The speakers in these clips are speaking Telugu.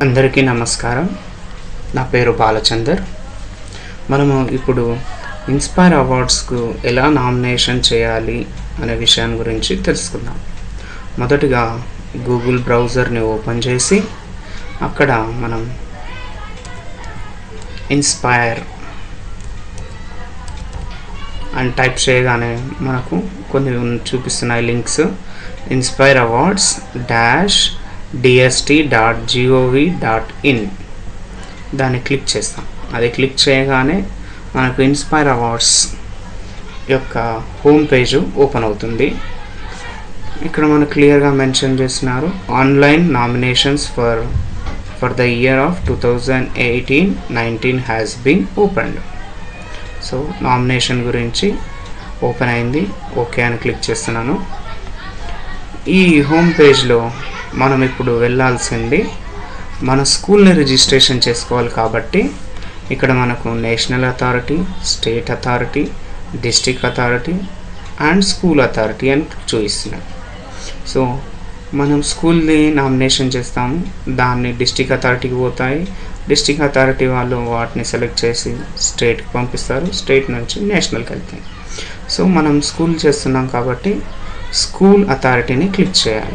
అందరికీ నమస్కారం నా పేరు బాలచందర్ మనము ఇప్పుడు ఇన్స్పైర్ అవార్డ్స్కు ఎలా నామినేషన్ చేయాలి అనే విషయాన్ని గురించి తెలుసుకుందాం మొదటిగా గూగుల్ బ్రౌజర్ని ఓపెన్ చేసి అక్కడ మనం ఇన్స్పైర్ అని టైప్ చేయగానే మనకు కొన్ని ఉన్- చూపిస్తున్నాయి links inspire awards dash DST dot GOV dot in దాన్ని క్లిక్ చేస్తాం అది క్లిక్ చేయగానే మనకు ఇన్స్పైర్ అవార్డ్స్ యొక్క హోమ్ పేజ్ ఓపెన్ అవుతుంది ఇక్కడ మనకు క్లియర్గా మెన్షన్ చేస్తున్నారు online nominations for for the year of two thousand eighteen nineteen has been opened so nomination గురించి ఓపెన్ అయింది ఓకే అని క్లిక్ చేస్తున్నాను ఈ హోమ్ పేజ్లో మనం ఇప్పుడు వెళ్ళాల్సింది మన స్కూల్ని రిజిస్ట్రేషన్ చేసుకోవాలి కాబట్టి ఇక్కడ మనకు national authority state authority district authority and school authority అని చూపిస్తున్నాం సో మనం స్కూల్ని నామినేషన్ చేస్తాము దాన్ని డిస్టిక్ అథారిటీకి పోతాయి డిస్టిక్ అథారిటీ వాళ్ళు వాటిని సెలెక్ట్ చేసి స్టేట్కి పంపిస్తారు స్టేట్ నుంచి నేషనల్కి వెళ్తాయి సో మనం స్కూల్ చేస్తున్నాం కాబట్టి స్కూల్ అథారిటీని క్లిక్ చేయాలి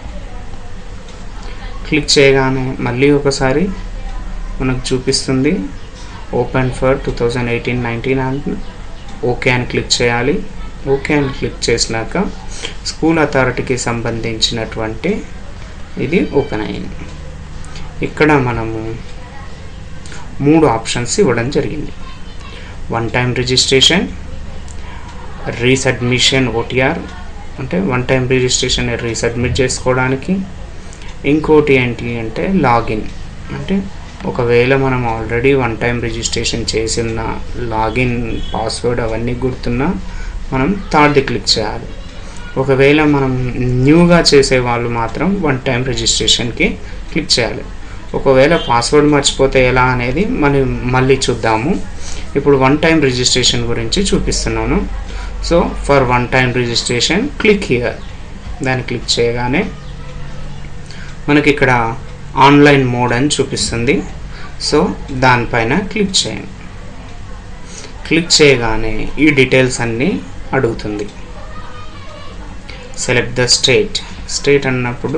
క్లిక్ చేయగానే మళ్ళీ ఒకసారి మనకు చూపిస్తుంది open for two thousand eighteen nineteen and okay అని క్లిక్ చేయాలి ఓకే అని క్లిక్ చేసినాక స్కూల్ అథారిటీకి సంబంధించినటువంటి ఇది ఓపెన్ అయింది ఇక్కడ మనము మూడు ఆప్షన్స్ ఇవ్వడం జరిగింది one time registration resubmission OTR అంటే వన్ టైం రిజిస్ట్రేషన్ రీసబ్మిట్ చేసుకోవడానికి ఇంకోటి ఏంటి అంటే లాగిన్ అంటే ఒకవేళ మనం ఆల్రెడీ వన్ టైం రిజిస్ట్రేషన్ చేసిన లాగిన్ పాస్వర్డ్ అవన్నీ గుర్తున్నా మనం థర్డ్ క్లిక్ చేయాలి ఒకవేళ మనం న్యూగా చేసే వాళ్ళు మాత్రం వన్ టైం రిజిస్ట్రేషన్కి క్లిక్ చేయాలి ఒకవేళ పాస్వర్డ్ మర్చిపోతే ఎలా అనేది మనం మళ్ళీ చూద్దాము ఇప్పుడు వన్ టైం రిజిస్ట్రేషన్ గురించి చూపిస్తున్నాను so for one time registration click here దాన్ని క్లిక్ చేయగానే మనకి ఇక్కడ ఆన్లైన్ మోడ్ అని చూపిస్తుంది సో దానిపైన క్లిక్ చేయండి క్లిక్ చేయగానే ఈ డీటెయిల్స్ అన్నీ అడుగుతుంది సెలెక్ట్ ద స్టేట్ స్టేట్ అన్నప్పుడు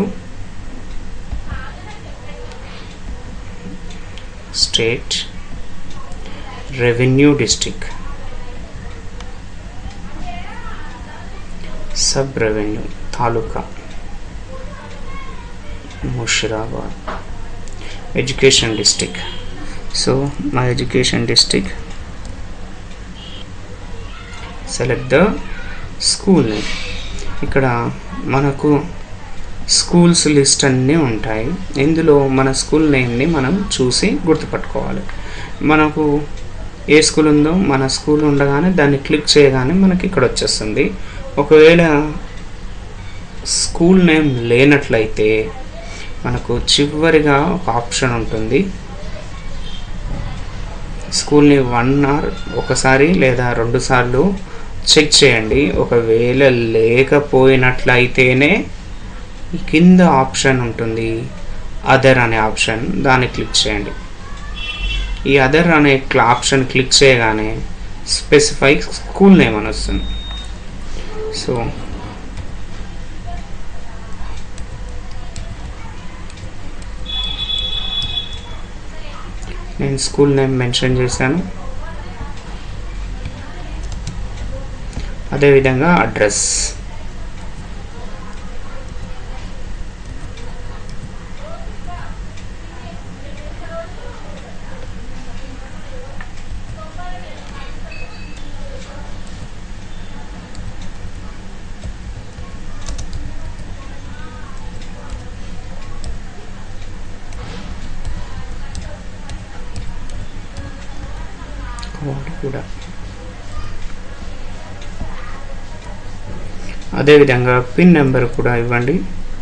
state revenue district sub revenue taluka Musheerabad education district so మా education district select the school name ఇక్కడ మనకు స్కూల్స్ లిస్ట్ అన్నీ ఉంటాయి ఇందులో మన స్కూల్ నేమ్ని మనం చూసి గుర్తుపట్టుకోవాలి మనకు ఏ స్కూల్ ఉందో మన స్కూల్ ఉండగానే దాన్ని క్లిక్ చేయగానే మనకి ఇక్కడ వచ్చేస్తుంది ఒకవేళ స్కూల్ నేమ్ లేనట్లయితే మనకు చివరిగా ఒక ఆప్షన్ ఉంటుంది స్కూల్ని వన్ అవర్ ఒకసారి లేదా రెండు సార్లు చెక్ చేయండి ఒకవేళ లేకపోయినట్లయితేనే ఈ కింద ఆప్షన్ ఉంటుంది అదర్ అనే ఆప్షన్ దాన్ని క్లిక్ చేయండి ఈ అదర్ అనే క్ల- ఆప్షన్ క్లిక్ చేయగానే స్పెసిఫై స్కూల్ నేమ్ అని వస్తుంది సో నేను స్కూల్ నేమ్ మెన్షన్ చేశాను అదేవిధంగా అడ్రస్ కోడ్ కూడా అదేవిధంగా పిన్ నెంబర్ కూడా ఇవ్వండి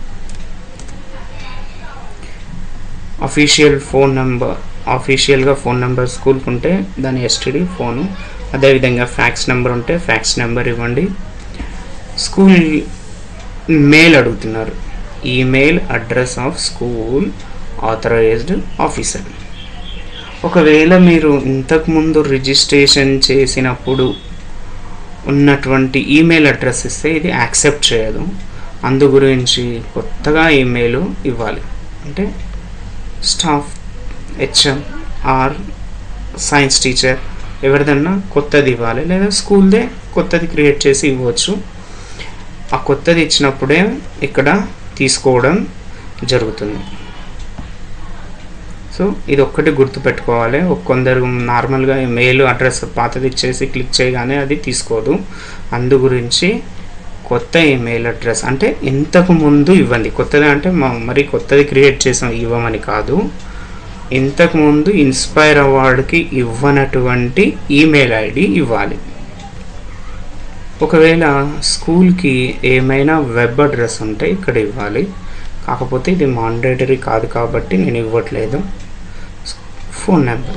అఫీషియల్ ఫోన్ నెంబర్ అఫీషియల్గా ఫోన్ నెంబర్ స్కూల్కి ఉంటే దాని ఎస్టీడీ ఫోను అదేవిధంగా ఫ్యాక్స్ నెంబర్ ఉంటే ఫ్యాక్స్ నెంబర్ ఇవ్వండి స్కూల్ మెయిల్ అడుగుతున్నారు email address of school authorised officer ఒకవేళ మీరు ఇంతకుముందు రిజిస్ట్రేషన్ చేసినప్పుడు ఉన్నటువంటి ఈమెయిల్ అడ్రస్ ఇస్తే ఇది యాక్సెప్ట్ చేయదు అందు గురించి కొత్తగా ఈమెయిల్ ఇవ్వాలి అంటే staff HM or science teacher ఎవరిదన్నా కొత్తది ఇవ్వాలి లేదా స్కూల్దే కొత్తది క్రియేట్ చేసి ఇవ్వచ్చు ఆ కొత్తది ఇచ్చినప్పుడే ఇక్కడ తీసుకోవడం జరుగుతుంది సో ఇది ఒక్కటి గుర్తుపెట్టుకోవాలి కొందరు నార్మల్గా మెయిల్ అడ్రస్ పాతది ఇచ్చేసి క్లిక్ చేయగానే అది తీసుకోదు అందు గురించి కొత్త ఈమెయిల్ అడ్రస్ అంటే ఇంతకు ముందు ఇవ్వండి కొత్తది అంటే మరి కొత్తది క్రియేట్ చేసాం ఇవ్వమని కాదు ఇంతకు ముందు ఇన్స్పైర్ అవార్డుకి ఇవ్వనటువంటి ఈమెయిల్ ఐడి ఇవ్వాలి ఒకవేళ స్కూల్కి ఏమైనా వెబ్ అడ్రస్ ఉంటే ఇక్కడ ఇవ్వాలి కాకపోతే ఇది మాండేటరీ కాదు కాబట్టి నేను ఇవ్వట్లేదు ఫోన్ నెంబర్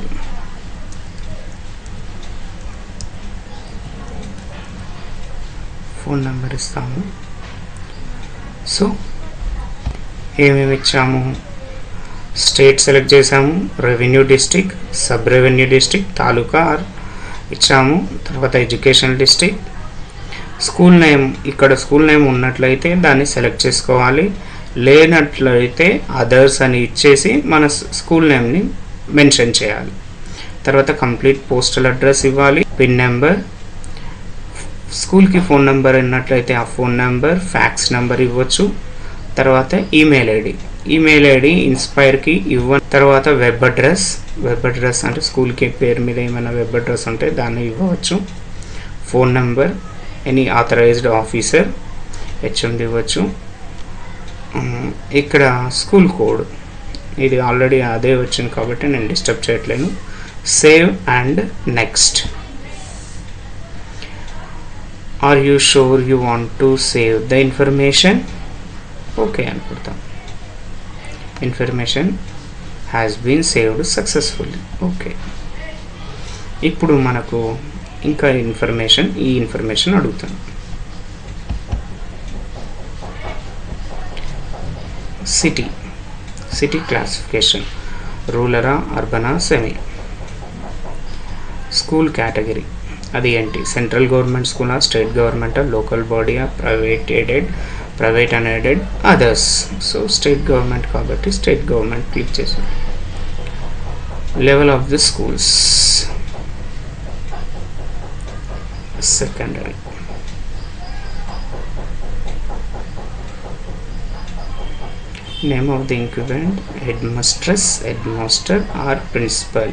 ఫోన్ నెంబర్ ఇస్తాము సో ఏమేమి ఇచ్చాము స్టేట్ సెలెక్ట్ చేసాము revenue district sub revenue district taluka ఇచ్చాము తర్వాత ఎడ్యుకేషన్ డిస్టిక్ స్కూల్ నేమ్ ఇక్కడ స్కూల్ నేమ్ ఉన్నట్లయితే దాన్ని సెలెక్ట్ చేసుకోవాలి లేనట్లయితే అదర్స్ అని ఇచ్చేసి మన స్కూల్ నేమ్ని మెన్షన్ చేయాలి తర్వాత కంప్లీట్ పోస్టల్ అడ్రస్ ఇవ్వాలి పిన్ నెంబర్ స్కూల్కి ఫోన్ నెంబర్ ఉన్నట్లయితే ఆ ఫోన్ నెంబర్ ఫ్యాక్స్ నెంబర్ ఇవ్వచ్చు తర్వాత ఈమెయిల్ ఐడి ఈమెయిల్ ఐడి ఇన్స్పైర్కి ఇవ్వ తర్వాత వెబ్ అడ్రస్ వెబ్ అడ్రస్ అంటే స్కూల్కి పేరు మీద ఏమైనా వెబ్ అడ్రస్ ఉంటే దాన్ని ఇవ్వవచ్చు phone number any authorised officer HMD ఇవ్వచ్చు ఇక్కడ స్కూల్ కోడ్ ఇది ఆల్రెడీ అదే వచ్చింది కాబట్టి నేను డిస్టర్బ్ చేయట్లేను save and next are you sure you want to save the information okay అనుకుంటాం information has been saved successfully okay ఇప్పుడు మనకు ఇంకా ఇన్ఫర్మేషన్ ఈ ఇన్ఫర్మేషన్ అడుగుతాను సిటీ సిటీ క్లాసిఫికేషన్ రూరలా అర్బనా సెమీ స్కూల్ కేటగిరీ అది ఏంటి సెంట్రల్ గవర్నమెంట్ స్కూలా స్టేట్ గవర్నమెంట్ లోకల్ బాడీయా private aided private un aided others so state government కాబట్టి స్టేట్ గవర్నమెంట్ క్లిక్ చేసాం level of the schools secondary name of the incumbent headmistress headmaster or principal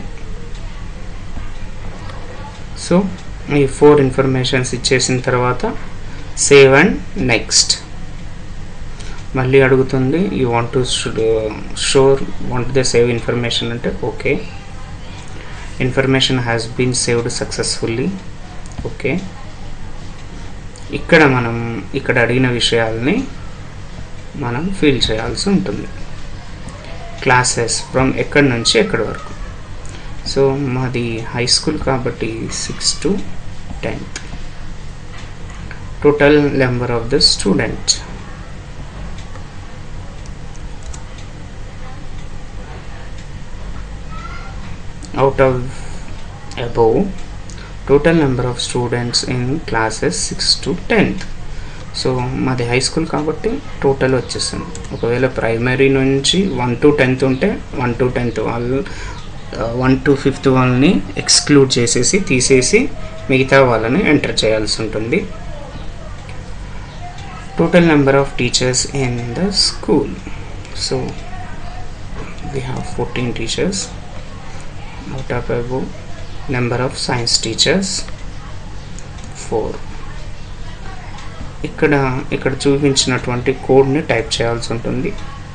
so ఈ ఫోర్ ఇన్ఫర్మేషన్స్ ఇచ్చేసిన తర్వాత సేవ్ అండ్ నెక్స్ట్ మళ్ళీ అడుగుతుంది you want to sure want the save information అంటే okay information has been saved successfully okay ఇక్కడ మనం ఇక్కడ అడిగిన విషయాల్ని మనం ఫీల్ చేయాల్సి ఉంటుంది క్లాసెస్ ఫ్రమ్ ఎక్కడి నుంచి ఎక్కడి వరకు సో మాది హై స్కూల్ కాబట్టి six to tenth total number of the student out of above total number of students in classes 6 to 10th so మాది హై స్కూల్ కాబట్టి టోటల్ వచ్చేస్తుంది ఒకవేళ ప్రైమరీ నుంచి వన్ టు టెన్త్ ఉంటే వన్ టు టెన్త్ వాళ్ళు వన్ టు ఫిఫ్త్ వాళ్ళని ఎక్స్క్లూడ్ చేసేసి తీసేసి మిగతా వాళ్ళని ఎంటర్ చేయాల్సి ఉంటుంది total number of teachers in the school so we have fourteen teachers out of above number of science teachers 4 ఇక్కడ ఇక్కడ చూపించినటువంటి కోడ్ని టైప్ చేయాల్సి ఉంటుంది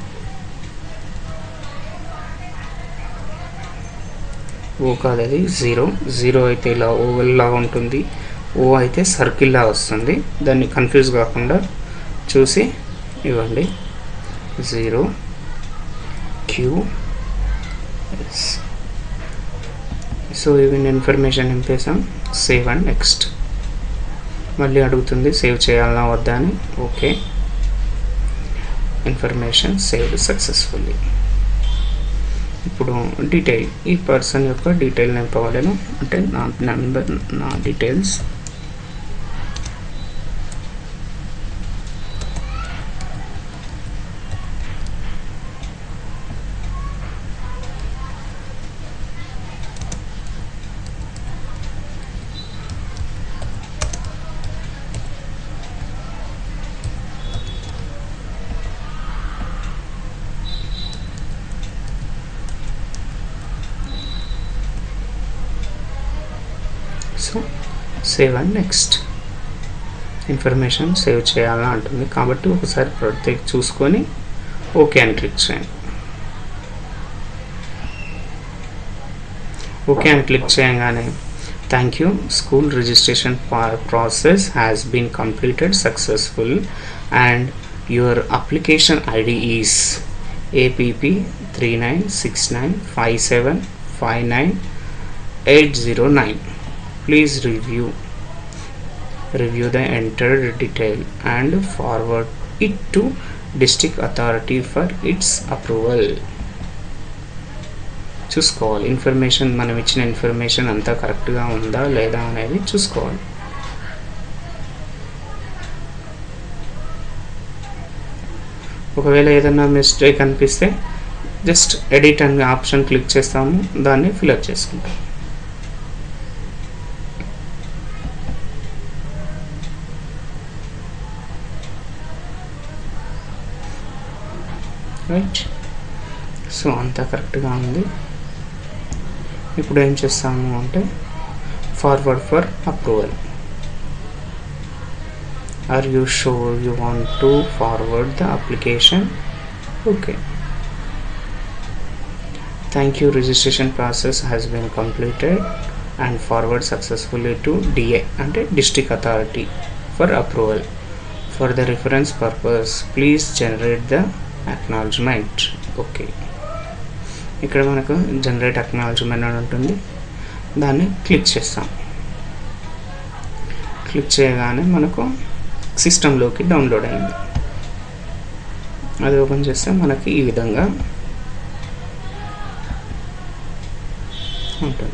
ఓ కాదు అది జీరో జీరో అయితే ఇలా ఓవెల్ లాగా ఉంటుంది ఓ అయితే సర్కిల్ లాగా వస్తుంది దాన్ని కన్ఫ్యూజ్ కాకుండా చూసి ఇవ్వండి zero Q S so even information నింపేసాం సేవ్ అండ్ నెక్స్ట్ మళ్ళీ అడుగుతుంది సేవ్ చేయాలన్నా వద్దా అని ఓకే ఇన్ఫర్మేషన్ సేవ్డ్ సక్సెస్ఫుల్లీ ఇప్పుడు డీటెయిల్ ఈ పర్సన్ యొక్క డీటెయిల్ నింపవలను అంటే నా నెంబర్ నా details so save and next information save చేయాలని అంటుంది కాబట్టి ఒకసారి ప్రత్యేక చూసుకొని ఓకే అని క్లిక్ చేయండి ఓకే అని క్లిక్ చేయగానే thank you school registration process has been completed successful and your application ID is APP three nine six nine five seven five nine eight zero nine please review review the entered detail and forward it to district authority for its approval చూసుకోవాలి ఇన్ఫర్మేషన్ మనం ఇచ్చిన ఇన్ఫర్మేషన్ అంతా కరెక్ట్గా ఉందా లేదా అనేది చూసుకోవాలి ఒకవేళ ఏదైనా మిస్టేక్ అనిపిస్తే జస్ట్ ఎడిట్ అనే ఆప్షన్ క్లిక్ చేస్తాము దాన్ని ఫిలప్ చేసుకుంటాం రైట్ సో అంతా కరెక్ట్గా ఉంది ఇప్పుడు ఏం చేస్తాము అంటే forward for approval are you sure you want to forward the application okay thank you registration process has been completed and forward successfully to DA అంటే district authority for approval for the reference purpose please generate the acknowledgement okay ఇక్కడ మనకు జనరేట్ అక్నాలజ్మెంట్ అని ఉంటుంది దాన్ని క్లిక్ చేస్తాం క్లిక్ చేయగానే మనకు సిస్టంలోకి డౌన్లోడ్ అయింది అది ఓపెన్ చేస్తే మనకి ఈ విధంగా ఉంటుంది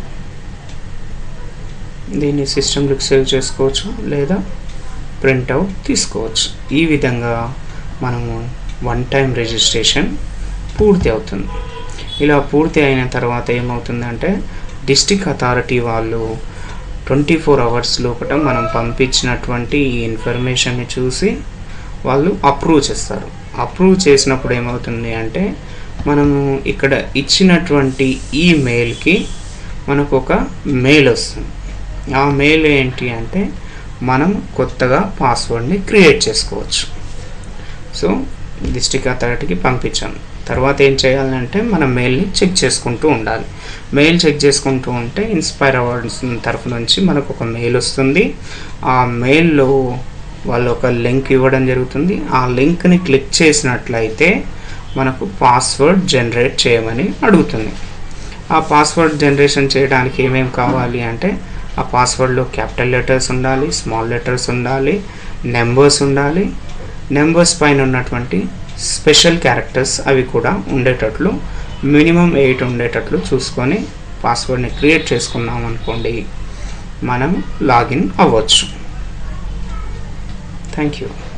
దీన్ని సిస్టంలోకి సేవ్ చేసుకోవచ్చు లేదా ప్రింట్అవుట్ తీసుకోవచ్చు ఈ విధంగా మనము వన్ టైం రిజిస్ట్రేషన్ పూర్తి అవుతుంది ఇలా పూర్తి అయిన తర్వాత ఏమవుతుందంటే డిస్టిక్ అథారిటీ వాళ్ళు ట్వంటీ ఫోర్ అవర్స్ లోపల మనం పంపించినటువంటి ఈ ఇన్ఫర్మేషన్ని చూసి వాళ్ళు అప్రూవ్ చేస్తారు అప్రూవ్ చేసినప్పుడు ఏమవుతుంది అంటే మనము ఇక్కడ ఇచ్చినటువంటి ఈ మెయిల్కి మనకు ఒక మెయిల్ వస్తుంది ఆ మెయిల్ ఏంటి అంటే మనం కొత్తగా పాస్వర్డ్ని క్రియేట్ చేసుకోవచ్చు సో డిస్టిక్ అథారిటీకి పంపించాను తర్వాత ఏం చేయాలంటే మనం మెయిల్ని చెక్ చేసుకుంటూ ఉండాలి మెయిల్ చెక్ చేసుకుంటూ ఉంటే ఇన్స్పైర్ అవార్డ్స్ తరఫు నుంచి మనకు ఒక మెయిల్ వస్తుంది ఆ మెయిల్లో వాళ్ళు ఒక లింక్ ఇవ్వడం జరుగుతుంది ఆ లింక్ని క్లిక్ చేసినట్లయితే మనకు పాస్వర్డ్ జనరేట్ చేయమని అడుగుతుంది ఆ పాస్వర్డ్ జనరేషన్ చేయడానికి ఏమేమి కావాలి అంటే ఆ పాస్వర్డ్లో క్యాపిటల్ లెటర్స్ ఉండాలి స్మాల్ లెటర్స్ ఉండాలి నెంబర్స్ ఉండాలి నెంబర్స్ పైన ఉన్నటువంటి స్పెషల్ క్యారెక్టర్స్ అవి కూడా ఉండేటట్లు మినిమం ఎయిట్ ఉండేటట్లు చూసుకొని పాస్వర్డ్ని క్రియేట్ చేసుకున్నాం అనుకోండి మనం లాగిన్ అవ్వచ్చు థ్యాంక్ యూ